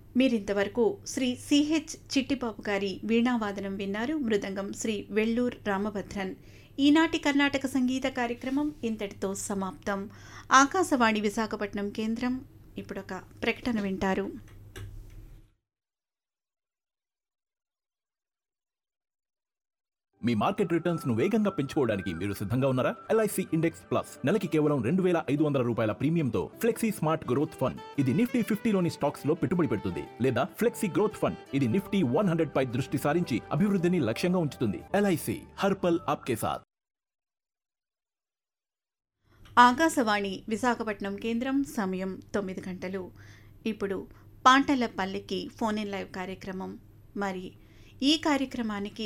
మీరింతవరకు శ్రీ సిహెచ్ చిట్టిబాబు గారి వీణావాదనం విన్నారు మృదంగం శ్రీ వెల్లూర్ రామభద్రన్ ఈనాటి కర్ణాటక సంగీత కార్యక్రమం ఇంతటితో సమాప్తం ఆకాశవాణి విశాఖపట్నం కేంద్రం ఇప్పుడొక ప్రకటన వింటారు మీ మార్కెట్ రిటర్న్స్ ను వేగంగా పెంచుకోవడానికి మీరు సిద్ధంగా ఉన్నారా ఎల్ఐసి ఇండెక్స్ ప్లస్ నెలకి కేవలం రెండు వేల ఐదు వందల రూపాయల ప్రీమియంతో ఫ్లెక్సీ స్మార్ట్ గ్రోత్ ఫండ్ ఇది నిఫ్టీ ఫిఫ్టీలోని స్టాక్స్ లో పెట్టుబడి పెడుతుంది లేదా ఫ్లెక్సీ గ్రోత్ ఫండ్ ఇది నిఫ్టీ వన్ హండ్రెడ్ పై దృష్టి సారించి అభివృద్ధిని లక్ష్యంగా ఉంచుతుంది ఎల్ఐసి హర్పల్ ఆప్కే సాథ్ ఆకాశవాణి విశాఖపట్నం కేంద్రం సమయం తొమ్మిది గంటలు ఇప్పుడు పాంటల పల్లెకి ఫోన్ ఇన్ లైవ్ కార్యక్రమం మరి ఈ కార్యక్రమానికి